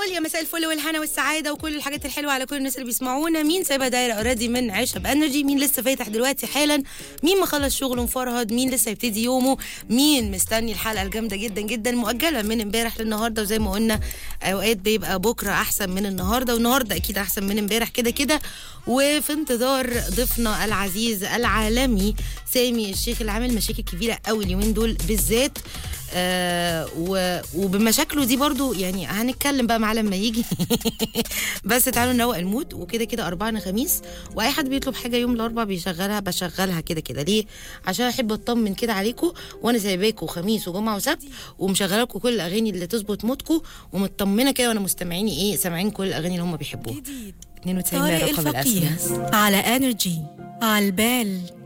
يا مساء الفل والهنا والسعاده وكل الحاجات الحلوه على كل الناس اللي بيسمعونا مين سايبها دايره اوريدي من عيشه بانرجي مين لسه فاتح دلوقتي حالا مين مخلص شغله مفرهد مين لسه يبتدي يومه مين مستني الحلقه الجامده جدا جدا مؤجله من امبارح للنهارده وزي ما قلنا اوقات بيبقى بكره احسن من النهارده والنهارده اكيد احسن من امبارح كده كده وفي انتظار ضيفنا العزيز العالمي سامي الشيخ اللي عامل مشاكل كبيره قوي اليومين دول بالذات آه و- وبمشاكله دي برضو يعني هنتكلم بقى معاه لما يجي بس تعالوا نروق المود وكده كده أربعنا خميس وأي حد بيطلب حاجة يوم الأربع بيشغلها بشغلها كده كده ليه؟ عشان أحب أطمن كده عليكم وأنا سايباكم خميس وجمعة وسبت ومشغله لكم كل الأغاني اللي تظبط مودكم ومطمنة كده وأنا مستمعيني إيه سامعين كل الأغاني اللي هم بيحبوها 92 طارق رقم الأسماء الفقيه على انرجي على البال